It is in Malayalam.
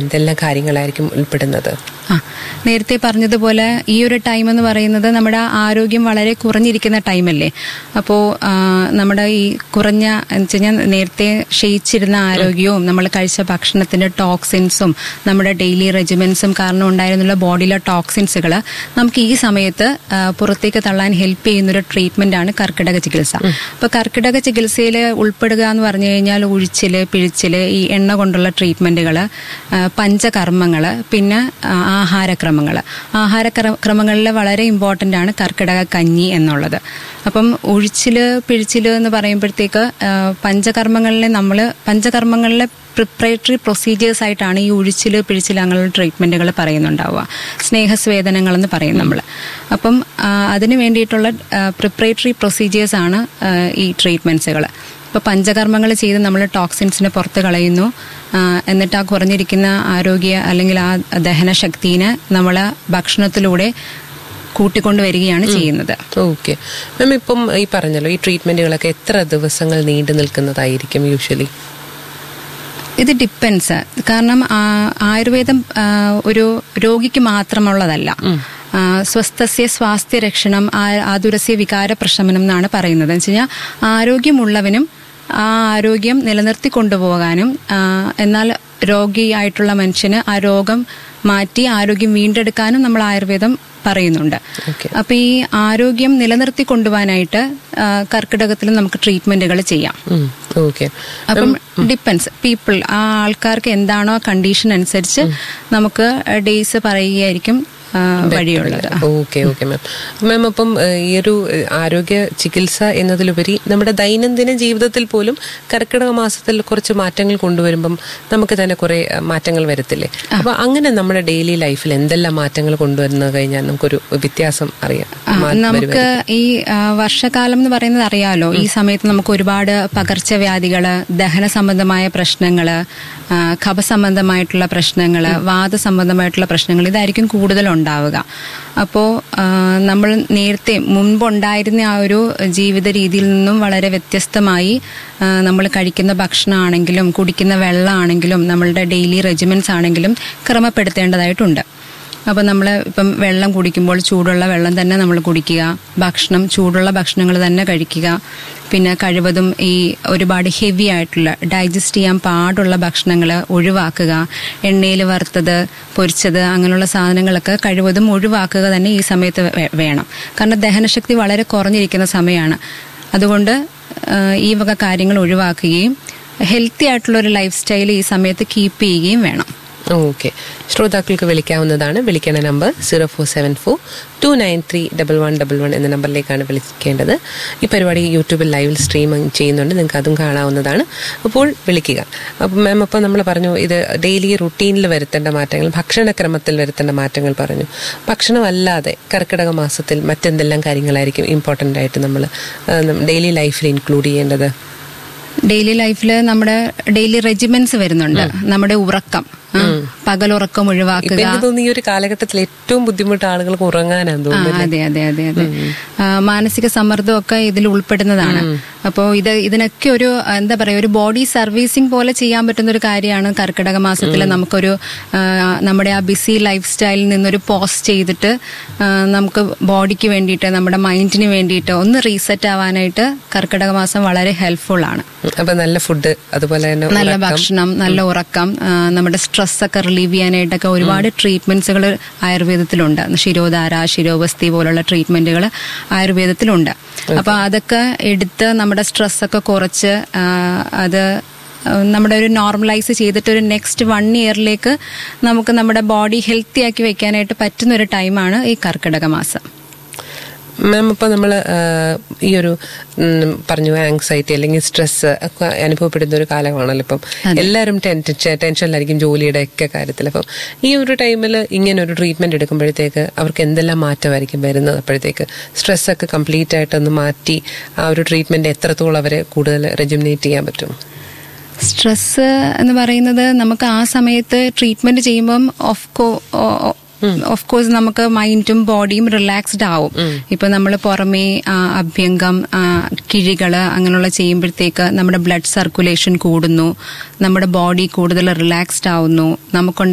എന്തെല്ലാം കാര്യങ്ങളായിരിക്കും ഉൾപ്പെടുന്നത് ആ നേരത്തെ പറഞ്ഞതുപോലെ ഈ ഒരു ടൈം എന്ന് പറയുന്നത് നമ്മുടെ ആരോഗ്യം വളരെ കുറഞ്ഞിരിക്കുന്ന ടൈമല്ലേ അപ്പോൾ നമ്മുടെ ഈ കുറഞ്ഞ എന്ന് വെച്ച് കഴിഞ്ഞാൽ നേരത്തെ ക്ഷയിച്ചിരുന്ന ആരോഗ്യവും നമ്മൾ കഴിച്ച ഭക്ഷണത്തിന്റെ ടോക്സിൻസും നമ്മുടെ ഡെയിലി റെജിമെന്റ്സും കാരണം ഉണ്ടായിരുന്നുള്ള ബോഡിയിലെ ടോക്സിൻസുകൾ നമുക്ക് ഈ സമയത്ത് ആ, പുറത്തേക്ക് തള്ളാൻ ഹെൽപ്പ് ചെയ്യുന്ന ഒരു ട്രീറ്റ്മെന്റ് ആണ് കർക്കിടക ചികിത്സ അപ്പൊ കർക്കിടക ചികിത്സയിൽ ഉൾപ്പെടുക എന്ന് പറഞ്ഞു കഴിഞ്ഞാൽ ഉഴിച്ചില് പിഴിച്ചില് ഈ എണ്ണ കൊണ്ടുള്ള ട്രീറ്റ്മെന്റുകൾ പഞ്ചകർമ്മങ്ങൾ പിന്നെ ആ, ആഹാരക്രമങ്ങൾ ആഹാരക്രമങ്ങളിൽ വളരെ ഇമ്പോർട്ടൻ്റ് ആണ് കർക്കിടക കഞ്ഞി എന്നുള്ളത് അപ്പം ഉഴിച്ചില് പിഴിച്ചില് എന്ന് പറയുമ്പോഴത്തേക്ക് ആ, പഞ്ചകർമ്മങ്ങളിലെ നമ്മൾ പഞ്ചകർമ്മങ്ങളിലെ പ്രിപ്പറേറ്ററി പ്രൊസീജിയേഴ്സ് ആയിട്ടാണ് ഈ ഉഴിച്ചില് പിഴിച്ചില് അങ്ങനെയുള്ള ട്രീറ്റ്മെന്റുകൾ പറയുന്നുണ്ടാവുക സ്നേഹസ്വേദനങ്ങൾ എന്ന് പറയും നമ്മൾ അപ്പം ആ, അതിന് വേണ്ടിയിട്ടുള്ള പ്രിപ്പറേറ്ററി പ്രൊസീജിയേഴ്സ് ആണ് ആ, ഈ ട്രീറ്റ്മെന്റ്സുകൾ ഇപ്പോൾ പഞ്ചകർമ്മങ്ങൾ ചെയ്ത് നമ്മൾ ടോക്സിൻസിനെ പുറത്ത് കളയുന്നു ആ, എന്നിട്ട് ആ കുറഞ്ഞിരിക്കുന്ന ആരോഗ്യ അല്ലെങ്കിൽ ആ ദഹനശക്തിനെ നമ്മൾ ഭക്ഷണത്തിലൂടെ കൂട്ടിക്കൊണ്ട് വരികയാണ് ചെയ്യുന്നത് ഓക്കെ മാം ഇപ്പം ഈ പറഞ്ഞല്ലോ ഈ ട്രീറ്റ്മെന്റുകളൊക്കെ എത്ര ദിവസങ്ങൾ നീണ്ടു നിൽക്കുന്നതായിരിക്കും യൂഷ്വലി ഇത് ഡിപ്പെൻസ് കാരണം ആ, ആയുർവേദം ആ, ഒരു രോഗിക്ക് മാത്രമുള്ളതല്ല ആ, സ്വസ്ഥസ്യ സ്വാസ്ഥ്യ രക്ഷണം ആ- ആതുരസ്യ വികാര പ്രശമനം എന്നാണ് പറയുന്നത് എന്ന് വെച്ച് കഴിഞ്ഞാൽ ആരോഗ്യമുള്ളവനും ആ ആരോഗ്യം നിലനിർത്തി കൊണ്ടുപോകാനും ആ, എന്നാൽ രോഗിയായിട്ടുള്ള മനുഷ്യന് ആ രോഗം മാറ്റി ആരോഗ്യം വീണ്ടെടുക്കാനും നമ്മൾ ആയുർവേദം പറയുന്നുണ്ട് Okay. അപ്പൊ ഈ ആരോഗ്യം നിലനിർത്തി കൊണ്ടുപോകാനായിട്ട് ആ, കർക്കിടകത്തിലും നമുക്ക് ട്രീറ്റ്മെന്റുകൾ ചെയ്യാം ഓക്കെ അപ്പം ഡിപ്പെൻസ് പീപ്പിൾ ആ ആൾക്കാർക്ക് എന്താണോ കണ്ടീഷൻ അനുസരിച്ച് നമുക്ക് ഡേയ്സ് പറയുകയായിരിക്കും ആ, വഴിയുള്ളത് ഓക്കെ ഓക്കെ മാം മാം അപ്പം ഏഹ്, ഈ ഒരു ഏഹ്, ആരോഗ്യ ചികിത്സ എന്നതിലുപരി നമ്മുടെ ദൈനംദിന ജീവിതത്തിൽ പോലും കർക്കിടക മാസത്തിൽ കുറച്ച് മാറ്റങ്ങൾ കൊണ്ടുവരുമ്പം നമുക്ക് തന്നെ കുറെ ഏഹ്, മാറ്റങ്ങൾ വരത്തില്ലേ അപ്പൊ അങ്ങനെ നമ്മുടെ ഡെയിലി ലൈഫിൽ എന്തെല്ലാം മാറ്റങ്ങൾ കൊണ്ടുവരുന്ന കഴിഞ്ഞാൽ നമുക്കൊരു വ്യത്യാസം അറിയാം ആ, മാ- നമുക്ക് ഈ ആ, വർഷകാലം എന്ന് പറയുന്നത് അറിയാലോ ഈ സമയത്ത് നമുക്ക് ഒരുപാട് പകർച്ചവ്യാധികള് ദഹന സംബന്ധമായ പ്രശ്നങ്ങള് ആ, കഫസംബന്ധമായിട്ടുള്ള പ്രശ്നങ്ങള് വാദസംബന്ധമായിട്ടുള്ള പ്രശ്നങ്ങൾ ഇതായിരിക്കും കൂടുതൽ ഉണ്ടാവുക അപ്പോൾ നമ്മൾ നേരത്തെ മുൻപുണ്ടായിരുന്ന ആ ഒരു ജീവിത രീതിയിൽ നിന്നും വളരെ വ്യത്യസ്തമായി നമ്മൾ കഴിക്കുന്ന ഭക്ഷണമാണെങ്കിലും കുടിക്കുന്ന വെള്ളമാണെങ്കിലും നമ്മളുടെ ഡെയിലി റെജിമെന്റ്സ് ആണെങ്കിലും ക്രമപ്പെടുത്തേണ്ടതായിട്ടുണ്ട് അപ്പോൾ നമ്മൾ ഇപ്പം വെള്ളം കുടിക്കുമ്പോൾ ചൂടുള്ള വെള്ളം തന്നെ നമ്മൾ കുടിക്കുക ഭക്ഷണം ചൂടുള്ള ഭക്ഷണങ്ങൾ തന്നെ കഴിക്കുക പിന്നെ കഴിവതും ഈ ഒരുപാട് ഹെവി ആയിട്ടുള്ള ഡൈജസ്റ്റ് ചെയ്യാൻ പാടുള്ള ഭക്ഷണങ്ങൾ ഒഴിവാക്കുക എണ്ണയിൽ വറുത്തത് പൊരിച്ചത് അങ്ങനെയുള്ള സാധനങ്ങളൊക്കെ കഴിവതും ഒഴിവാക്കുക തന്നെ ഈ സമയത്ത് വേ- വേണം കാരണം ദഹനശക്തി വളരെ കുറഞ്ഞിരിക്കുന്ന സമയമാണ് അതുകൊണ്ട് ആ, ഈ വക കാര്യങ്ങൾ ഒഴിവാക്കുകയും ഹെൽത്തി ആയിട്ടുള്ള ഒരു ലൈഫ് സ്റ്റൈൽ ഈ സമയത്ത് കീപ്പ് ചെയ്യുകയും വേണം ഓക്കെ ശ്രോതാക്കൾക്ക് വിളിക്കാവുന്നതാണ് വിളിക്കേണ്ട number zero four seven four two nine three double one double one എന്ന നമ്പറിലേക്കാണ് വിളിക്കേണ്ടത് ഈ പരിപാടി യൂട്യൂബിൽ ലൈവിൽ സ്ട്രീമിംഗ് ചെയ്യുന്നുണ്ട് നിങ്ങൾക്ക് അതും കാണാവുന്നതാണ് അപ്പോൾ വിളിക്കുക അപ്പം മാം അപ്പോൾ നമ്മൾ പറഞ്ഞു ഇത് ഡെയിലി റുട്ടീനിൽ വരുത്തേണ്ട മാറ്റങ്ങൾ ഭക്ഷണക്രമത്തിൽ വരുത്തേണ്ട മാറ്റങ്ങൾ പറഞ്ഞു ഭക്ഷണമല്ലാതെ കർക്കിടക മാസത്തിൽ മറ്റെന്തെല്ലാം കാര്യങ്ങളായിരിക്കും ഇമ്പോർട്ടൻ്റ് ആയിട്ട് നമ്മൾ ഡെയിലി ലൈഫിൽ ഇൻക്ലൂഡ് ചെയ്യേണ്ടത് ഡെയിലി ലൈഫിൽ നമ്മുടെ ഡെയിലി റെജിമെന്റ്സ് വരുന്നുണ്ട് നമ്മുടെ ഉറക്കം ആ, പകലുറക്കം ഇപ്പൊ ഒഴിവാക്കുക എനിക്ക് തോന്നുന്നു ഈ ഒരു കാലഘട്ടത്തിൽ ഏറ്റവും ബുദ്ധിമുട്ട് ആളുകൾക്ക് ഉറങ്ങാനാന്ന് ആ, തോന്നുന്നു അതെ അതെ അതെ അതെ ആ, മാനസിക സമ്മർദ്ദമൊക്കെ ഇതിൽ ഉൾപ്പെടുന്നതാണ് അപ്പോൾ ഇത് ഇതിനൊക്കെ ഒരു എന്താ പറയാ ഒരു ബോഡി സർവീസിംഗ് പോലെ ചെയ്യാൻ പറ്റുന്ന ഒരു കാര്യമാണ് കർക്കിടക മാസത്തിൽ നമുക്കൊരു ആ, നമ്മുടെ ആ ബിസി ലൈഫ് സ്റ്റൈലിൽ നിന്നൊരു പോസ് ചെയ്തിട്ട് ആ, നമുക്ക് ബോഡിക്ക് വേണ്ടിയിട്ട് നമ്മുടെ മൈൻഡിന് വേണ്ടിയിട്ട് ഒന്ന് റീസെറ്റ് ആവാനായിട്ട് കർക്കിടക മാസം വളരെ ഹെൽപ്ഫുൾ ആണ് അപ്പൊ നല്ല ഫുഡ് അതുപോലെ തന്നെ നല്ല ഉറക്കം. ഭക്ഷണം നല്ല ഉറക്കം ആ, നമ്മുടെ സ്ട്രെസ് ഒക്കെ റിലീവ് ചെയ്യാനായിട്ടൊക്കെ ഒരുപാട് ട്രീറ്റ്മെന്റ്സുകൾ ആയുർവേദത്തിലുണ്ട് ശിരോധാര ശിരോവസ്തി പോലുള്ള ട്രീറ്റ്മെന്റുകൾ ആയുർവേദത്തിലുണ്ട് അപ്പൊ അതൊക്കെ എടുത്ത് നമ്മുടെ സ്ട്രെസ് ഒക്കെ കുറച്ച് ആ, അത് ആ, നമ്മുടെ ഒരു നോർമലൈസ് ചെയ്തിട്ട് ഒരു നെക്സ്റ്റ് വൺ ഇയറിലേക്ക് നമുക്ക് നമ്മുടെ ബോഡി ഹെൽത്തി ആക്കി വെക്കാനായിട്ട് പറ്റുന്ന ഒരു ടൈമാണ് ഈ കർക്കിടക മാസം മാം ഇപ്പൊ നമ്മൾ ഈ ഒരു ഉം, പറഞ്ഞു ആങ്സൈറ്റി അല്ലെങ്കിൽ സ്ട്രെസ് ഒക്കെ അനുഭവപ്പെടുന്ന ഒരു കാലമാണല്ലോ ഇപ്പം എല്ലാവരും ടെൻഷനിലായിരിക്കും ജോലിയുടെ ഒക്കെ കാര്യത്തിൽ അപ്പം ഈ ഒരു ടൈമിൽ ഇങ്ങനെ ഒരു ട്രീറ്റ്മെന്റ് എടുക്കുമ്പോഴത്തേക്ക് അവർക്ക് എന്തെല്ലാം മാറ്റമായിരിക്കും വരുന്നത് അപ്പോഴത്തേക്ക് സ്ട്രെസ് ഒക്കെ കംപ്ലീറ്റ് ആയിട്ടൊന്ന് മാറ്റി ആ ഒരു ട്രീറ്റ്മെന്റ് എത്രത്തോളം അവരെ കൂടുതൽ റെജുമിനേറ്റ് ചെയ്യാൻ പറ്റും സ്ട്രെസ് എന്ന് പറയുന്നത് നമുക്ക് ആ സമയത്ത് ട്രീറ്റ്മെന്റ് ചെയ്യുമ്പം ഓഫ് കോ ഓഫ് കോഴ്സ് നമുക്ക് മൈൻഡും ബോഡിയും റിലാക്സ്ഡ് ആവും ഇപ്പൊ നമ്മൾ പുറമേ ആ, അഭ്യംഗം ആ, കിഴികള് അങ്ങനെയുള്ള ചെയ്യുമ്പോഴത്തേക്ക് നമ്മുടെ ബ്ലഡ് സർക്കുലേഷൻ കൂടുന്നു നമ്മുടെ ബോഡി കൂടുതൽ റിലാക്സ്ഡ് ആവുന്നു നമുക്കുണ്ട്